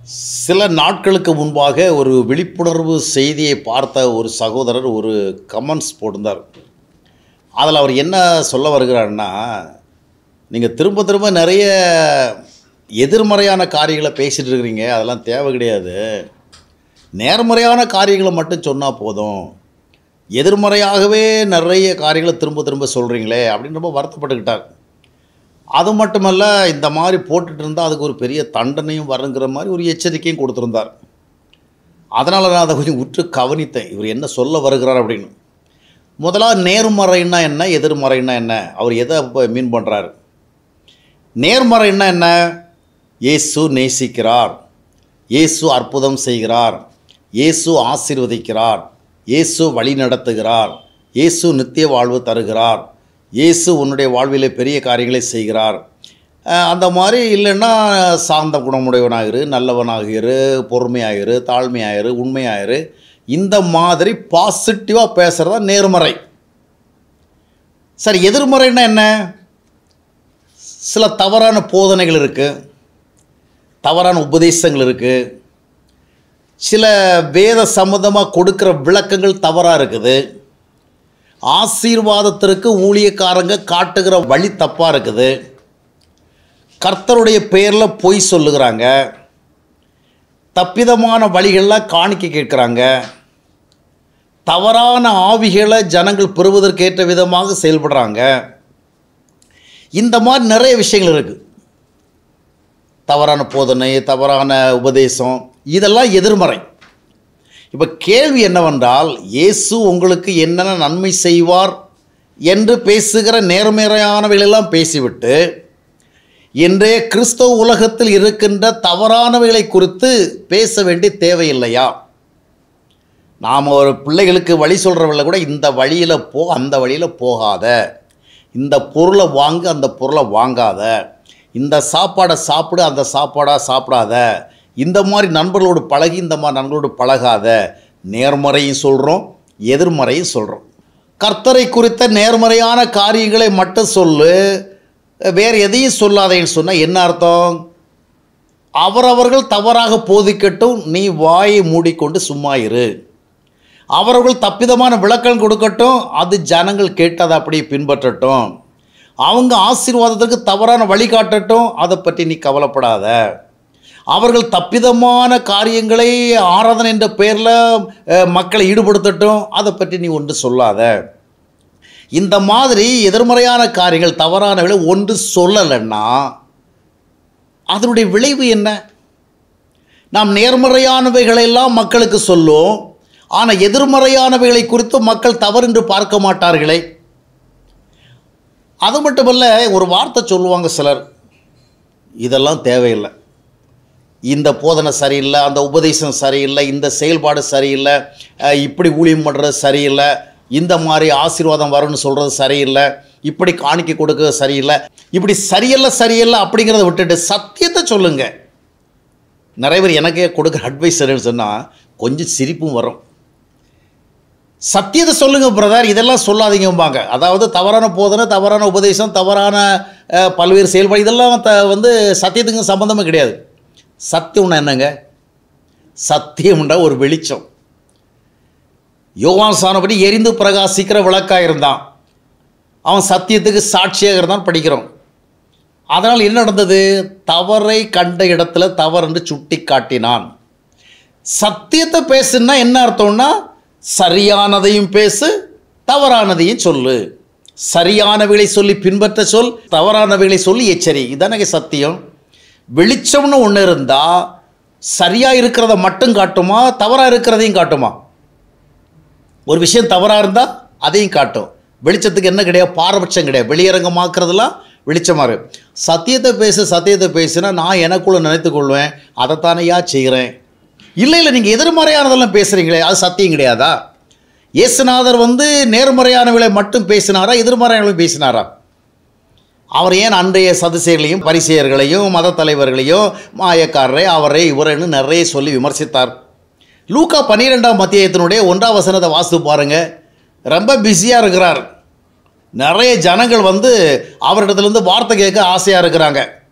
சில நாட்களுக்கு முன்பாக ஒரு விழிப்புணர்வு செய்தியை பார்த்த ஒரு சகோதரர் ஒரு கமெண்ட்ஸ் போட்டிருந்தார் அதில் அவர் என்ன சொல்ல வருகிறாருன்னா நீங்கள் திரும்ப திரும்ப நிறைய எதிர்மறையான காரியங்களை பேசிகிட்டு இருக்கிறீங்க அதெல்லாம் தேவை கிடையாது நேர்மறையான காரியங்களை மட்டும் சொன்னால் போதும் எதிர்மறையாகவே நிறைய காரியங்களை திரும்ப திரும்ப சொல்கிறீங்களே அப்படின்னு ரொம்ப வருத்தப்பட்டுக்கிட்டார் அது மட்டுமல்ல இந்த மாதிரி போட்டுட்டு இருந்தால் அதுக்கு ஒரு பெரிய தண்டனையும் வருங்கிற மாதிரி ஒரு எச்சரிக்கையும் கொடுத்துருந்தார் அதனால் நான் அதை கொஞ்சம் உற்று கவனித்தேன் இவர் என்ன சொல்ல வருகிறார் அப்படின்னு முதலாக நேர்மறைன்னா என்ன எதிர்மறைன்னா என்ன அவர் எதை இப்போ மீன் பண்ணுறாரு நேர்மறைன்னா என்ன இயேசு நேசிக்கிறார் இயேசு அற்புதம் செய்கிறார் இயேசு ஆசீர்வதிக்கிறார் இயேசு வழி நடத்துகிறார் இயேசு நித்திய வாழ்வு தருகிறார் இயேசு உன்னுடைய வாழ்விலே பெரிய காரியங்களை செய்கிறார் அஹ் அந்த மாதிரி இல்லைன்னா சாந்த குணமுடையவனாகிரு நல்லவனாகிரு பொறுமையாகிரு தாழ்மையாயிரு உண்மையாயிரு இந்த மாதிரி பாசிட்டிவாக பேசுகிறதா நேர்மறை சரி எதிர்மறைன்னா என்ன சில தவறான போதனைகள் இருக்குது தவறான உபதேசங்கள் இருக்குது சில வேத சம்மந்தமாக கொடுக்குற விளக்கங்கள் தவறாக இருக்குது ஆசீர்வாதத்திற்கு ஊழியக்காரங்க காட்டுகிற வழி தப்பாக இருக்குது கர்த்தருடைய பெயரில் பொய் சொல்லுகிறாங்க தப்பிதமான வழிகளில் காணிக்க கேட்குறாங்க தவறான ஆவிகளை ஜனங்கள் பெறுவதற்கேற்ற விதமாக செயல்படுறாங்க இந்த மாதிரி நிறைய விஷயங்கள் இருக்குது தவறான போதனை தவறான உபதேசம் இதெல்லாம் எதிர்மறை இப்போ கேள்வி என்னவென்றால் இயேசு உங்களுக்கு என்னென்ன நன்மை செய்வார் என்று பேசுகிற நேர்மையானவைகளெல்லாம் பேசிவிட்டு இன்றைய கிறிஸ்தவ உலகத்தில் இருக்கின்ற தவறானவைகளை குறித்து பேச வேண்டிய தேவையில்லையா நாம் ஒரு பிள்ளைகளுக்கு வழி சொல்கிறவங்கள கூட இந்த வழியில் போ அந்த வழியில் போகாத இந்த பொருளை வாங்கு அந்த பொருளை வாங்காத இந்த சாப்பாடை சாப்பிடு அந்த சாப்பாடாக சாப்பிடாத இந்த மாதிரி நண்பர்களோடு பழகி இந்த மாதிரி நண்பர்களோடு பழகாத நேர்மறையும் சொல்கிறோம் எதிர்மறையும் சொல்கிறோம் கர்த்தரை குறித்த நேர்மறையான காரியங்களை மட்டும் சொல்லு வேறு எதையும் சொல்லாதேன்னு சொன்னால் என்ன அர்த்தம் அவரவர்கள் தவறாக போதிக்கட்டும் நீ வாயை மூடிக்கொண்டு சும்மா இரு அவர்கள் தப்பிதமான விளக்கம் கொடுக்கட்டும் அது ஜனங்கள் கேட்டதை அப்படியே பின்பற்றட்டும் அவங்க ஆசீர்வாதத்திற்கு தவறான வழிகாட்டட்டும் அதை பற்றி நீ கவலைப்படாத அவர்கள் தப்பிதமான காரியங்களை ஆராதனை என்ற பெயரில் அஹ், மக்களை ஈடுபடுத்தட்டும் அதை பற்றி நீ ஒன்று சொல்லாத இந்த மாதிரி எதிர்மறையான காரியங்கள் தவறானவைகளை ஒன்று சொல்லலைன்னா அதனுடைய விளைவு என்ன நாம் நேர்மறையானவைகளெல்லாம் மக்களுக்கு சொல்லும் ஆனால் எதிர்மறையானவைகளை குறித்து மக்கள் தவறு என்று பார்க்க மாட்டார்களே அது மட்டுமல்ல ஒரு வார்த்தை சொல்லுவாங்க சிலர் இதெல்லாம் தேவையில்லை இந்த போதனை சரியில்லை அந்த உபதேசம் சரியில்லை இந்த செயல்பாடு சரியில்லை அஹ் இப்படி ஊழியம் பண்ணுறது சரியில்லை இந்த மாதிரி ஆசீர்வாதம் வரும்னு சொல்கிறது சரியில்லை இப்படி காணிக்க கொடுக்கறது சரியில்லை இப்படி சரியில்லை சரியில்லை அப்படிங்கிறத விட்டுட்டு சத்தியத்தை சொல்லுங்கள் நிறைய பேர் எனக்கே கொடுக்குற அட்வைஸ் என்னன்னு சொன்னால் கொஞ்சம் சிரிப்பும் வரும் சத்தியத்தை சொல்லுங்க பிரதர் இதெல்லாம் சொல்லாதீங்கம்பாங்க அதாவது தவறான போதனை தவறான உபதேசம் தவறான அஹ், பல்வேறு செயல்பாடு இதெல்லாம் த வந்து சத்தியத்துக்கு சம்மந்தமே கிடையாது சத்தியம்னா என்னங்க சத்தியம்னா ஒரு வெளிச்சம் யோவான் சானபடி எரிந்து பிரகாசிக்கிற விளக்காக இருந்தான் அவன் சத்தியத்துக்கு சாட்சியாக இருந்தான் படிக்கிறோம் அதனால் என்ன நடந்தது தவறை கண்ட இடத்துல தவறு சுட்டி காட்டினான் சத்தியத்தை பேசுனா என்ன அர்த்தம்னா சரியானதையும் பேசு தவறானதையும் சொல்லு சரியானவைகளை சொல்லி பின்பற்ற சொல் தவறானவைகளை சொல்லி எச்சரி இதானங்க சத்தியம் வெளிச்சம்னு ஒன்று இருந்தால் சரியாக இருக்கிறத மட்டும் காட்டுமா தவறாக இருக்கிறதையும் காட்டுமா ஒரு விஷயம் தவறாக இருந்தால் அதையும் காட்டும் வெளிச்சத்துக்கு என்ன கிடையாது பாரபட்சம் கிடையாது வெளியரங்கமாக்குறதுலாம் வெளிச்சமாக இருக்கு சத்தியத்தை பேசு சத்தியத்தை பேசுனா நான் எனக்குள்ள நினைத்துக் கொள்வேன் அதைத்தானையா செய்கிறேன் இல்லை இல்லை நீங்கள் எதிர்மறையானதெல்லாம் பேசுகிறீங்களே அது சத்தியம் கிடையாதா இயேசுநாதர் வந்து நேர்மறையானவளை மட்டும் பேசினாரா எதிர்மறையானவளை பேசினாரா அவர் ஏன் அன்றைய சதுசேர்களையும் பரிசெயர்களையும் மத தலைவர்களையும் மாயக்காரரை அவரை இவரைன்னு நிறைய சொல்லி விமர்சித்தார் லூக்கா பன்னிரெண்டாம் மத்தியத்தினுடைய ஒன்றாம் வசனத்தை வாசித்து பாருங்க ரொம்ப பிஸியாக இருக்கிறார் நிறைய ஜனங்கள் வந்து அவரிடத்துலேருந்து வார்த்தை கேட்க ஆசையாக இருக்கிறாங்க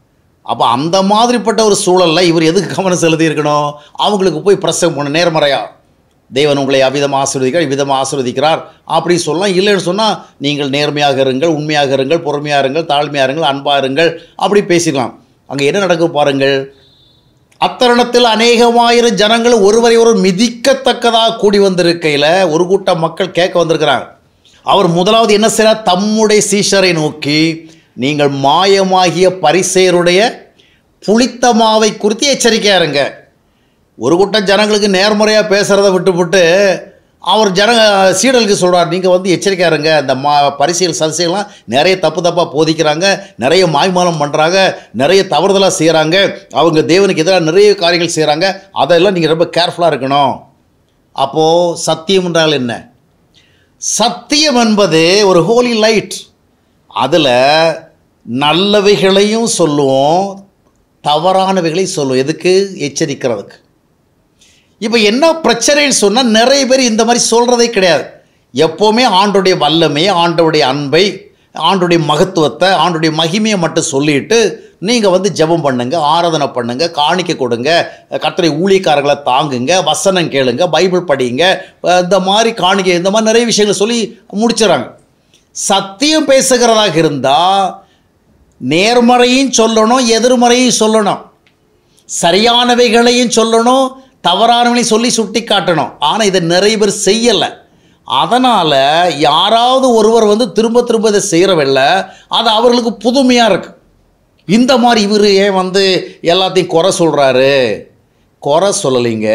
அப்போ அந்த மாதிரிப்பட்ட ஒரு சூழலில் இவர் எதுக்கு கவனம் செலுத்தி இருக்கணும் அவங்களுக்கு போய் பிரசவம் பண்ண நேர்மறையா தேவன் உங்களை அவ்விதமாக ஆசீர்வதிக்கிறார் இவ்விதமாக ஆசீர்வதிக்கிறார் அப்படி சொல்லலாம் இல்லைன்னு சொன்னால் நீங்கள் நேர்மையாக இருங்கள் உண்மையாக இருங்கள் பொறுமையாக இருங்கள் தாழ்மையாக இருங்கள் அன்பாக இருங்கள் அப்படி பேசிக்கலாம் அங்கே என்ன நடக்கும் பாருங்கள் அத்தருணத்தில் அநேகமாயிரம் ஜனங்கள் ஒருவரை ஒரு மிதிக்கத்தக்கதாக கூடி வந்திருக்கையில் ஒரு கூட்டம் மக்கள் கேட்க வந்திருக்கிறாங்க அவர் முதலாவது என்ன செய்கிறார் தம்முடைய சீஷரை நோக்கி நீங்கள் மாயமாகிய பரிசேருடைய புளித்த மாவை குறித்து எச்சரிக்கையா இருங்க ஒரு கூட்டம் ஜனங்களுக்கு நேர்முறையாக பேசுகிறத விட்டுவிட்டு அவர் ஜன சீடலுக்கு சொல்கிறார் நீங்கள் வந்து எச்சரிக்கையா இருங்க இந்த மா பரிசியல் சதிசைகள்லாம் நிறைய தப்பு தப்பாக போதிக்கிறாங்க நிறைய மாய்மாலம் பண்ணுறாங்க நிறைய தவறுதலாக செய்கிறாங்க அவங்க தேவனுக்கு எதிராக நிறைய காரியங்கள் செய்கிறாங்க அதெல்லாம் நீங்கள் ரொம்ப கேர்ஃபுல்லாக இருக்கணும் அப்போது சத்தியம் என்றால் என்ன சத்தியம் என்பது ஒரு ஹோலி லைட் அதில் நல்லவைகளையும் சொல்லுவோம் தவறானவைகளையும் சொல்லுவோம் எதுக்கு எச்சரிக்கிறதுக்கு இப்போ என்ன பிரச்சனைன்னு சொன்னால் நிறைய பேர் இந்த மாதிரி சொல்கிறதே கிடையாது எப்போவுமே ஆண்டுடைய வல்லமை ஆண்டோடைய அன்பை ஆண்டுடைய மகத்துவத்தை ஆண்டுடைய மகிமையை மட்டும் சொல்லிட்டு நீங்கள் வந்து ஜெபம் பண்ணுங்க ஆராதனை பண்ணுங்க காணிக்கை கொடுங்க கர்த்தரை ஊழியக்காரர்களை தாங்குங்க வசனம் கேளுங்க பைபிள் படிங்க அஹ் இந்த மாதிரி காணிக்கை இந்த மாதிரி நிறைய விஷயங்களை சொல்லி முடிச்சிடறாங்க சத்தியம் பேசுகிறதாக இருந்தால் நேர்மறையும் சொல்லணும் எதிர்மறையும் சொல்லணும் சரியானவைகளையும் சொல்லணும் தவறானவனையும் சொல்லி சுட்டி காட்டணும் ஆனால் இதை நிறைய பேர் செய்யலை அதனால் யாராவது ஒருவர் வந்து திரும்ப திரும்ப இதை செய்கிறவில்ல அது அவர்களுக்கு புதுமையாக இருக்கு இந்த மாதிரி இவர் ஏன் வந்து எல்லாத்தையும் குறை சொல்கிறாரு குறை சொல்லலைங்க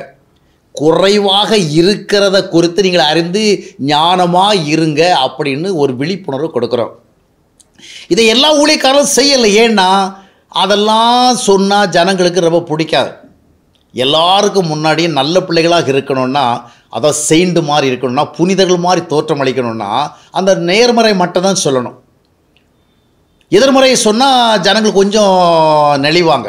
குறைவாக இருக்கிறத குறித்து நீங்கள் அறிந்து ஞானமாக இருங்க அப்படின்னு ஒரு விழிப்புணர்வு கொடுக்குறோம் இதை எல்லா ஊழியக்காரரும் செய்யலை ஏன்னா அதெல்லாம் சொன்னால் ஜனங்களுக்கு ரொம்ப பிடிக்காது எல்லாருக்கும் முன்னாடி நல்ல பிள்ளைகளாக இருக்கணும்னா அதை செயிண்டு மாதிரி இருக்கணும்னா புனிதர்கள் மாதிரி தோற்றம் அளிக்கணும்னா அந்த நேர்மறை மட்டும் தான் சொல்லணும் எதிர்மறையை சொன்னால் ஜனங்கள் கொஞ்சம் நெளிவாங்க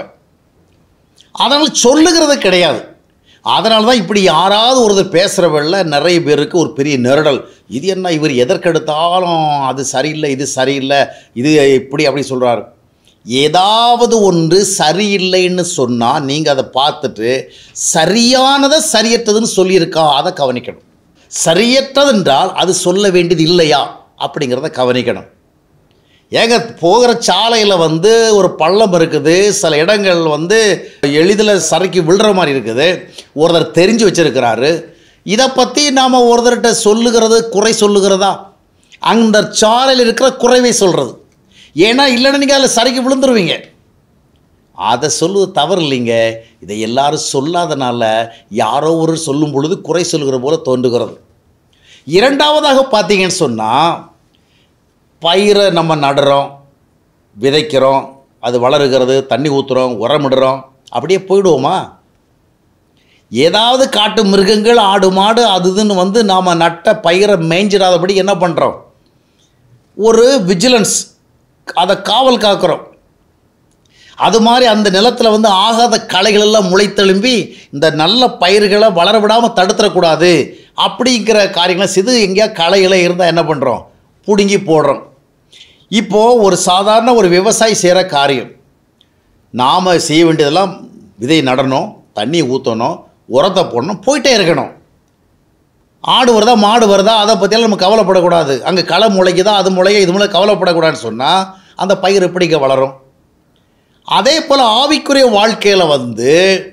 அதனால் சொல்லுகிறது கிடையாது அதனால தான் இப்படி யாராவது ஒருத்தர் பேசுகிறவள்ள நிறைய பேருக்கு ஒரு பெரிய நெருடல் இது என்ன இவர் எதற்கெடுத்தாலும் அது சரியில்லை இது சரியில்லை இது இப்படி அப்படி சொல்கிறாரு ஏதாவது ஒன்று சரியில்லைன்னு சொன்னால் நீங்கள் அதை பார்த்துட்டு சரியானதை சரியற்றதுன்னு சொல்லியிருக்கா அதை கவனிக்கணும் சரியற்றது என்றால் அது சொல்ல வேண்டியது இல்லையா அப்படிங்கிறத கவனிக்கணும் ஏங்க போகிற சாலையில் வந்து ஒரு பள்ளம் இருக்குது சில இடங்கள் வந்து எளிதில் சறுக்கி விழுற மாதிரி இருக்குது ஒருத்தர் தெரிஞ்சு வச்சிருக்கிறாரு இதை பற்றி நாம் ஒருத்தர்கிட்ட சொல்லுகிறது குறை சொல்லுகிறதா அந்த சாலையில் இருக்கிற குறைவை சொல்கிறது ஏன்னா இல்லைன்னா நீங்கள் அதில் சறுக்கி விழுந்துருவீங்க அதை சொல்லுவது தவறு இல்லைங்க இதை எல்லாரும் சொல்லாதனால யாரோ ஒரு சொல்லும் பொழுது குறை சொல்லுகிற போல தோன்றுகிறது இரண்டாவதாக பார்த்தீங்கன்னு சொன்னால் பயிரை நம்ம நடுறோம் விதைக்கிறோம் அது வளருகிறது தண்ணி ஊற்றுறோம் உரமிடுறோம் அப்படியே போயிடுவோமா ஏதாவது காட்டு மிருகங்கள் ஆடு மாடு அது இதுன்னு வந்து நாம் நட்ட பயிரை மேய்ஞ்சிடாதபடி என்ன பண்ணுறோம் ஒரு விஜிலன்ஸ் அதை காவல் காக்கிறோம் அது மாதிரி அந்த நிலத்தில் வந்து ஆகாத களைகள் எல்லாம் முளைத்தெழும்பி இந்த நல்ல பயிர்களை வளர விடாமல் தடுத்துடக்கூடாது அப்படிங்கிற காரியங்களை சிது எங்கேயா களைகளை இருந்தால் என்ன பண்ணுறோம் பிடுங்கி போடுறோம் இப்போது ஒரு சாதாரண ஒரு விவசாயி செய்கிற காரியம் நாம் செய்ய வேண்டியதெல்லாம் விதை நடணும் தண்ணி ஊற்றணும் உரத்தை போடணும் போயிட்டே இருக்கணும் ஆடு வருதா மாடு வருதா அதை பற்றியெல்லாம் நம்ம கவலைப்படக்கூடாது அங்கே களை முளைக்குதா அது முளைய இது மூலம் கவலைப்படக்கூடாதுன்னு சொன்னால் அந்த பயிர் எப்படிங்க வளரும் அதே போல் ஆவிக்குரிய வாழ்க்கையில் வந்து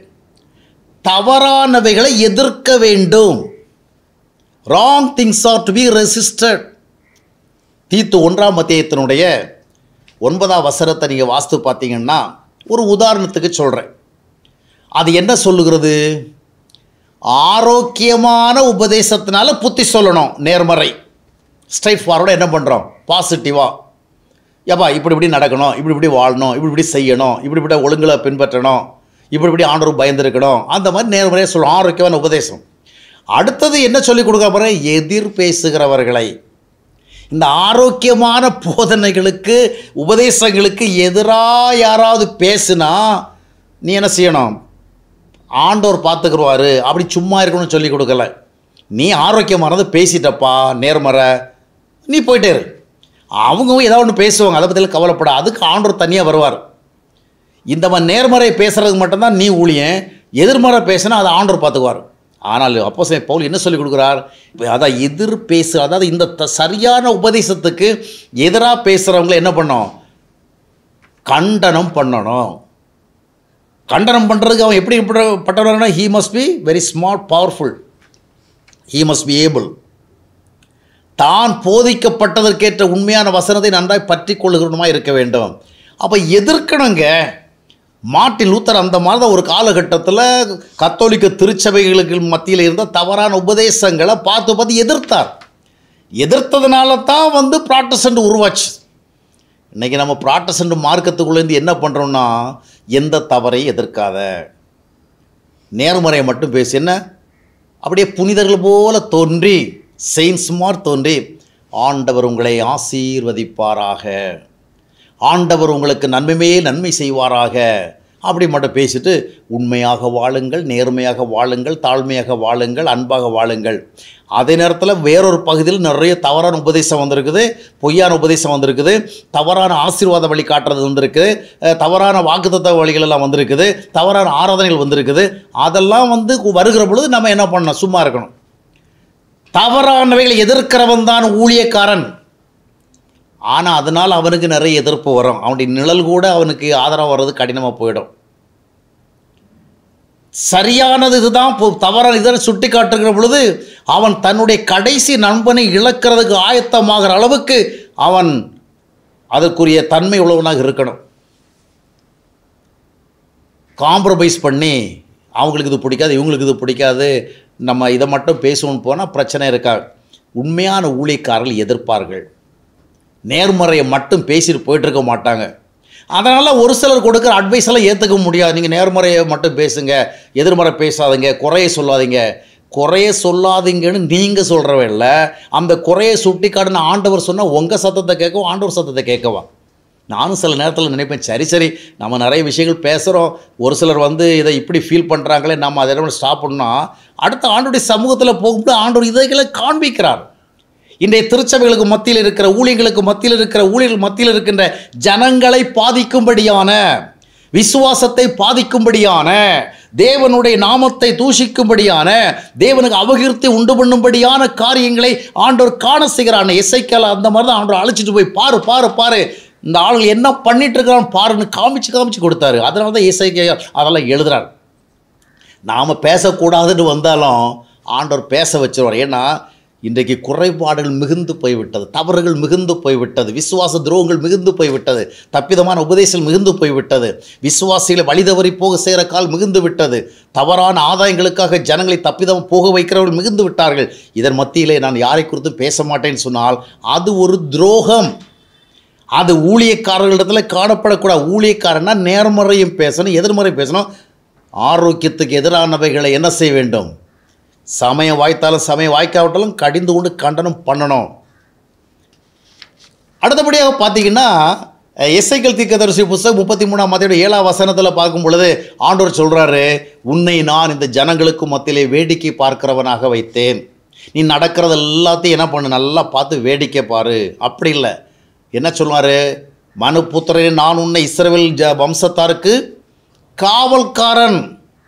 தவறானவைகளை எதிர்க்க வேண்டும் wrong things are to be resisted தீத்து ஒன்றாம் மத்தியத்தினுடைய ஒன்பதாம் வசனத்தை நீங்கள் வாஸ்து பார்த்தீங்கன்னா ஒரு உதாரணத்துக்கு சொல்கிறேன் அது என்ன சொல்லுகிறது ஆரோக்கியமான உபதேசத்தினால புத்தி சொல்லணும் நேர்மறை ஸ்ட்ரைட் ஃபார்வர்டாக என்ன பண்ணுறோம் பாசிட்டிவாக ஏப்பா இப்படி இப்படி நடக்கணும் இப்படி இப்படி வாழணும் இப்படி இப்படி செய்யணும் இப்படி இப்படி ஒழுங்குல பின்பற்றணும் இப்படி இப்படி ஆண்டவர் பயந்துருக்கணும் அந்த மாதிரி நேர்மறையாக சொல்லணும் ஆரோக்கியமான உபதேசம் அடுத்தது என்ன சொல்லி கொடுக்க போகிறேன் எதிர் பேசுகிறவர்களை இந்த ஆரோக்கியமான போதனைகளுக்கு உபதேசங்களுக்கு எதிராக யாராவது பேசுனா நீ என்ன செய்யணும் ஆண்டவர் பார்த்துக்குருவாரு அப்படி சும்மா இருக்கணும்னு சொல்லி கொடுக்கல நீ ஆரோக்கியமானது பேசிட்டப்பா நேர்மறை நீ போயிட்டே இரு அவங்க ஏதாவது ஒன்று பேசுவாங்க அதை பற்றிலாம் கவலைப்பட அதுக்கு ஆண்டவர் தனியாக வருவார் இந்த மாதிரி நேர்மறை பேசுறதுக்கு மட்டும்தான் நீ ஊழியன் எதிர்மறை பேசினா அதை ஆண்டவர் பார்த்துக்குவார் ஆனால் அப்போ பவுல் என்ன சொல்லி கொடுக்குறார் அதான் எதிர் பேசு அதாவது இந்த த- சரியான உபதேசத்துக்கு எதிராக பேசுகிறவங்கள என்ன பண்ணோம் கண்டனம் பண்ணணும் கண்டனம் பண்ணுறதுக்கு அவன் எப்படி பட்டவனா he must be very smart powerful he must be able தான் போதிக்கப்பட்டதற்கேற்ற உண்மையான வசனத்தை நன்றாய் பற்றி கொள்ளுகிறவனுமா இருக்க வேண்டும் அப்போ எதிர்க்கணுங்க மார்ட்டின் லூத்தர் அந்த மாதிரி தான் ஒரு காலகட்டத்தில் கத்தோலிக்க திருச்சபைகளுக்கு மத்தியில் இருந்த தவறான உபதேசங்களை பார்த்து பார்த்து எதிர்த்தார் எதிர்த்ததுனால தான் வந்து ப்ராட்டஸ்டன்ட் உருவாச்சு இன்றைக்கி நம்ம ப்ராட்டஸ்டன்ட் மார்க்கத்துக்குள்ளேருந்து என்ன பண்ணுறோம்னா எந்த தவறையும் எதிர்க்காத நேர்மறையை மட்டும் பேசி என்ன அப்படியே புனிதர்கள் போல தோன்றி செயின்ஸ் மாதிரி தோன்றி ஆண்டவர் உங்களை ஆசீர்வதிப்பாராக ஆண்டவர் உங்களுக்கு நன்மைமே நன்மை செய்வாராக அப்படி மட்டும் பேசிட்டு உண்மையாக வாழுங்கள் நேர்மையாக வாழுங்கள் தாழ்மையாக வாழுங்கள் அன்பாக வாழுங்கள் அதே நேரத்தில் வேறொரு பகுதியில் நிறைய தவறான உபதேசம் வந்திருக்குது பொய்யான உபதேசம் வந்திருக்குது தவறான ஆசீர்வாத வழி காட்டுறது வந்திருக்குது அஹ், தவறான வாக்குத்தத்த வழிகள் எல்லாம் வந்திருக்குது தவறான ஆராதனைகள் வந்திருக்குது அதெல்லாம் வந்து வருகிற பொழுது நம்ம என்ன பண்ணணும் சும்மா இருக்கணும் தவறானவைகளை எதிர்க்கிறவன் தான் ஊழியக்காரன் ஆனால் அதனால் அவனுக்கு நிறைய எதிர்ப்பு வரும் அவனுடைய நிழல் கூட அவனுக்கு ஆதரவு வர்றது கடினமாக போயிடும் சரியானது இதுதான் பொ- தவறான இதை சுட்டி காட்டுகிற பொழுது அவன் தன்னுடைய கடைசி நண்பனை இழக்கிறதுக்கு ஆயத்தமாகிற அளவுக்கு அவன் அதற்குரிய தன்மை உள்ளவனாக இருக்கணும் காம்ப்ரமைஸ் பண்ணி அவங்களுக்கு இது பிடிக்காது இவங்களுக்கு இது பிடிக்காது நம்ம இதை மட்டும் பேசுவோம்னு போனால் பிரச்சனை இருக்காது உண்மையான ஊழியக்காரர்கள் எதிர்ப்பார்கள் நேர்மறையை மட்டும் பேசிட்டு போயிட்டு இருக்க மாட்டாங்க அதனால் ஒரு சிலர் கொடுக்குற அட்வைஸ் எல்லாம் ஏற்றுக்க முடியாது நீங்கள் நேர்மறையை மட்டும் பேசுங்க எதிர்மறை பேசாதீங்க குறைய சொல்லாதீங்க குறைய சொல்லாதீங்கன்னு நீங்கள் சொல்கிறவ இல்லை அந்த குறையை சுட்டி காட்டுன ஆண்டவர் சொன்னால் உங்கள் சத்தத்தை கேட்கவும் ஆண்டவர் சத்தத்தை கேட்கவா நானும் சில நேரத்தில் நினைப்பேன் சரி சரி நம்ம நிறைய விஷயங்கள் பேசுகிறோம் ஒரு சிலர் வந்து இதை இப்படி ஃபீல் பண்ணுறாங்களே நம்ம அதை ஸ்டாப் பண்ணால் அடுத்த ஆண்டுடைய சமூகத்தில் போகும்போது ஆண்டவர் இதைகளை காண்பிக்கிறார் இன்றைய திருச்சபைகளுக்கு மத்தியில் இருக்கிற ஊழியர்களுக்கு மத்தியில் இருக்கிற ஊழியர்கள் மத்தியில் இருக்கின்ற ஜனங்களை பாதிக்கும்படியான விசுவாசத்தை பாதிக்கும்படியான தேவனுடைய நாமத்தை தூஷிக்கும்படியான தேவனுக்கு அபகீர்த்தி உண்டு பண்ணும்படியான காரியங்களை ஆண்டவர் காண செய்கிறான் எஸ்ஐக்கால அந்த மாதிரி தான் ஆண்டவர் அழைச்சிட்டு போய் பாரு பாரு பாரு இந்த ஆளுங்க என்ன பண்ணிட்டு இருக்கிறான் பாருன்னு காமிச்சு காமிச்சு கொடுத்தாரு அதனால தான் இசைக்கை அதெல்லாம் எழுதுறார் நாம் பேசக்கூடாதுன்னு வந்தாலும் ஆண்டவர் பேச வச்சிருவார் ஏன்னா இன்றைக்கு குறைபாடுகள் மிகுந்து போய்விட்டது தவறுகள் மிகுந்து போய்விட்டது விசுவாச துரோகங்கள் மிகுந்து போய்விட்டது தப்பிதமான உபதேசம் மிகுந்து போய்விட்டது விசுவாசிகளை வழிதவறி போக செய்கிற கால் மிகுந்து விட்டது தவறான ஆதாயங்களுக்காக ஜனங்களை தப்பிதம் போக வைக்கிறவர்கள் மிகுந்து விட்டார்கள் இதன் மத்தியிலே நான் யாரை குறித்தும் பேச மாட்டேன்னு சொன்னால் அது ஒரு துரோகம் அது ஊழியக்காரர்களிடத்தில் காணப்படக்கூடாது ஊழியக்காரன்னா நேர்மறையும் பேசணும் எதிர்மறை பேசணும் ஆரோக்கியத்துக்கு எதிரானவைகளை என்ன செய்ய வேண்டும் சமயம் வாய்த்தாலும் சமயம் வாய்க்காவிட்டாலும் கடிந்து கொண்டு கண்டனம் பண்ணணும் அடுத்தபடியாக பார்த்தீங்கன்னா எஸ்ஐக்கள் தீர்க்கதரிசி புஸ்தகம் முப்பத்தி மூணாம் மத்தியோட ஏழாம் வசனத்தில் பார்க்கும் பொழுது ஆண்டவர் சொல்கிறாரு உன்னை நான் இந்த ஜனங்களுக்கு மத்தியிலே வேடிக்கை பார்க்கிறவனாக வைத்தேன் நீ நடக்கிறது எல்லாத்தையும் என்ன பண்ணு நல்லா பார்த்து வேடிக்கை பாரு அப்படி இல்லை என்ன சொல்லுவார் மனுபுத்திரனே நான் உன்னை இஸ்ரவேல் ஜ வம்சத்தாருக்கு காவல்காரன்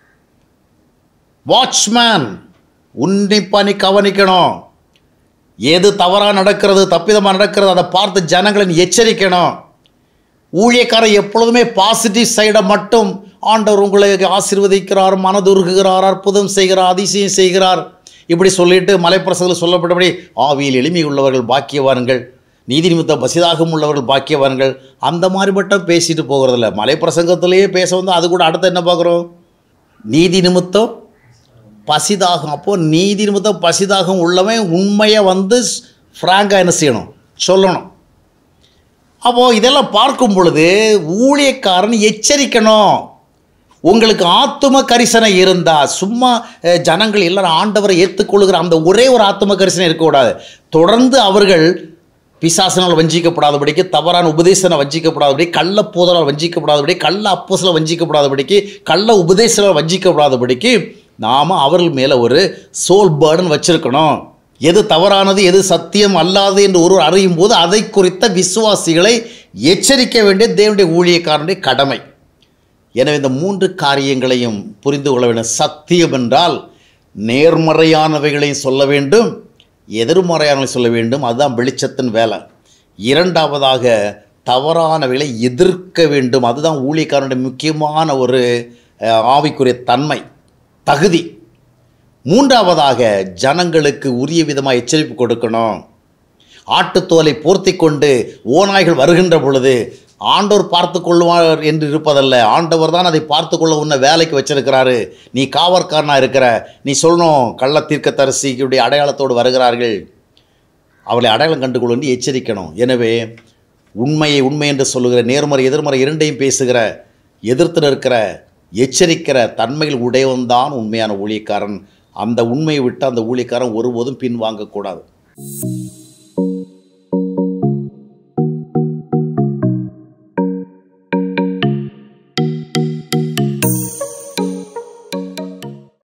வாட்ச்மேன் உன்னிப்பா நீ கவனிக்கணும் எது தவறாக நடக்கிறது தப்பிதமாக நடக்கிறது அதை பார்த்து ஜனங்களை நீ எச்சரிக்கணும் ஊழியக்காரர் எப்பொழுதுமே பாசிட்டிவ் சைடை மட்டும் ஆண்டவர் உங்களை ஆசீர்வதிக்கிறார் மனதுருகுகிறார் அற்புதம் செய்கிறார் அதிசயம் செய்கிறார் இப்படி சொல்லிட்டு மலைப்பிரசத்தில் சொல்லப்பட்டபடி ஆவியில் எளிமை உள்ளவர்கள் பாக்கியவான்கள் நீதி நிமித்தம் பசிதாகம் உள்ளவர்கள் பாக்கியவான்கள் அந்த மாதிரி மட்டும் பேசிட்டு போகிறதில்ல மலைப்பிரசங்கத்திலேயே பேச வந்து அது கூட அடுத்து என்ன பார்க்குறோம் நீதி நிமித்தம் பசிதாகம் அப்போது நீதி நிமித்தம் பசிதாகம் உள்ளவன் உண்மையை வந்து ஃப்ராங்காக என்ன செய்யணும் சொல்லணும் அப்போது இதெல்லாம் பார்க்கும் பொழுது ஊழியக்காரன் எச்சரிக்கணும் உங்களுக்கு ஆத்தும கரிசனை இருந்தால் சும்மா அஹ், ஜனங்கள் எல்லாரும் ஆண்டவரை ஏற்றுக்கொள்கிற அந்த ஒரே ஒரு ஆத்தும கரிசனை இருக்கக்கூடாது தொடர்ந்து அவர்கள் பிசாசனால் வஞ்சிக்கப்படாதபடிக்கு தவறான உபதேசனால் வஞ்சிக்கப்படாதபடி கள்ள போதலால் வஞ்சிக்கப்படாதபடி கள்ள அப்போசில் வஞ்சிக்கப்படாதபடிக்கு கள்ள உபதேசனால் வஞ்சிக்கப்படாதபடிக்கு நாம் அவர்கள் மேலே ஒரு சோல் பேர்டன் வச்சிருக்கணும் எது தவறானது எது சத்தியம் அல்லாது என்று ஒருவர் அறியும் போது அதை குறித்த விசுவாசிகளை எச்சரிக்க வேண்டிய தேவனுடைய ஊழியக்காரனுடைய கடமை எனவே இந்த மூன்று காரியங்களையும் புரிந்து கொள்ள வேண்டும் சத்தியம் என்றால் நேர்மறையானவைகளையும் சொல்ல வேண்டும் எதிர்மறையானவை சொல்ல வேண்டும் அதுதான் வெளிச்சத்தின் வேலை இரண்டாவதாக தவறானவைகளை எதிர்க்க வேண்டும் அதுதான் ஊழியக்காரனுடைய முக்கியமான ஒரு அஹ், ஆவிக்குரிய தன்மை தகுதி மூன்றாவதாக ஜனங்களுக்கு உரிய விதமாக எச்சரிப்பு கொடுக்கணும் ஆட்டுத்தோலை போர்த்தி கொண்டு ஓநாய்கள் வருகின்ற பொழுது ஆண்டவர் பார்த்து கொள்வார் என்று இருப்பதல்ல ஆண்டவர் தான் அதை பார்த்து கொள்ள உன்னை வேலைக்கு வச்சிருக்கிறாரு நீ காவற்காரனாக இருக்கிற நீ சொல்லணும் கள்ள தீர்க்கதரிசியுடைய அடையாளத்தோடு வருகிறார்கள் அவளை அடையாளம் கண்டுகொள்ள என்று எச்சரிக்கணும் எனவே உண்மையை உண்மை என்று சொல்லுகிற நேர்மறை எதிர்மறை இரண்டையும் பேசுகிற எதிர்த்து நிற்கிற எச்சரிக்கிற தன்மைகள் உடையவன்தான் உண்மையான ஊழியக்காரன் அந்த உண்மையை விட்டு அந்த ஊழியக்காரன் ஒருபோதும் பின்வாங்கக்கூடாது